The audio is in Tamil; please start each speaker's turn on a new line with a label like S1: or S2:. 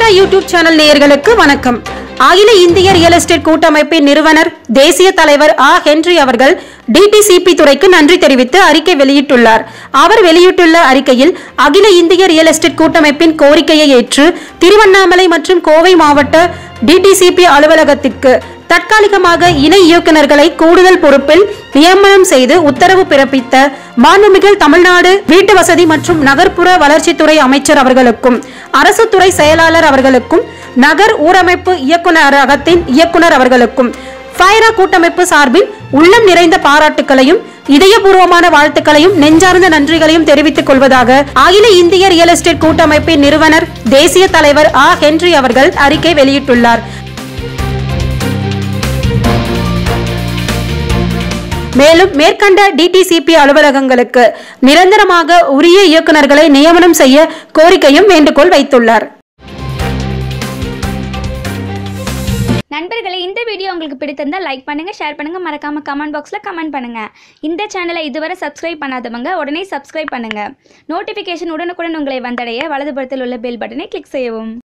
S1: மீடியா யூடியூப் சேனல் நேயர்களுக்கு வணக்கம் அகில இந்திய ரியல் எஸ்டேட் கூட்டமைப்பின் நிறுவனர் தேசிய தலைவர் ஆ ஹென்றி அவர்கள் டிடிசிபி துறைக்கு நன்றி தெரிவித்து அறிக்கை வெளியிட்டுள்ளார் அவர் வெளியிட்டுள்ள அறிக்கையில் அகில இந்திய ரியல் எஸ்டேட் கூட்டமைப்பின் கோரிக்கையை ஏற்று திருவண்ணாமலை மற்றும் கோவை மாவட்ட டிடிசிபி அலுவலகத்திற்கு தற்காலிகமாக இணை இயக்குநர்களை கூடுதல் பொறுப்பில் நியமனம் செய்து உத்தரவு பிறப்பித்த மாண்புமிகு தமிழ்நாடு வீட்டு வசதி மற்றும் நகர்ப்புற வளர்ச்சித்துறை அமைச்சர் அவர்களுக்கும் அரசு துறை செயலாளர் அவர்களுக்கும் நகர் ஊரமைப்பு இயக்குநரகத்தின் இயக்குனர் அவர்களுக்கும் ஃபைரா கூட்டமைப்பு சார்பில் உள்ளம் நிறைந்த பாராட்டுக்களையும் இதயபூர்வமான வாழ்த்துக்களையும் நெஞ்சார்ந்த நன்றிகளையும் தெரிவித்துக் கொள்வதாக அகில இந்திய ரியல் எஸ்டேட் கூட்டமைப்பின் நிறுவனர் தேசிய தலைவர் ஆ ஹென்றி அவர்கள் அறிக்கை வெளியிட்டுள்ளார் மேலும் மேற்கண்ட டிடிசிபி அலுவலகங்களுக்கு நிரந்தரமாக உரிய இயக்குநர்களை நியமனம் செய்ய கோரிக்கையும் வேண்டுகோள் வைத்துள்ளார்
S2: நண்பர்களே இந்த வீடியோ உங்களுக்கு பிடித்திருந்தால் லைக் பண்ணுங்க ஷேர் பண்ணுங்க மறக்காம கமெண்ட் பாக்ஸில் கமெண்ட் பண்ணுங்க இந்த சேனலை இதுவரை சப்ஸ்கிரைப் பண்ணாதவங்க உடனே சப்ஸ்கிரைப் பண்ணுங்க நோட்டிஃபிகேஷன் உடனுக்குடன் உங்களை வந்தடைய வலதுபுறத்தில் உள்ள பெல் பட்டனை கிளிக் செய்யவும்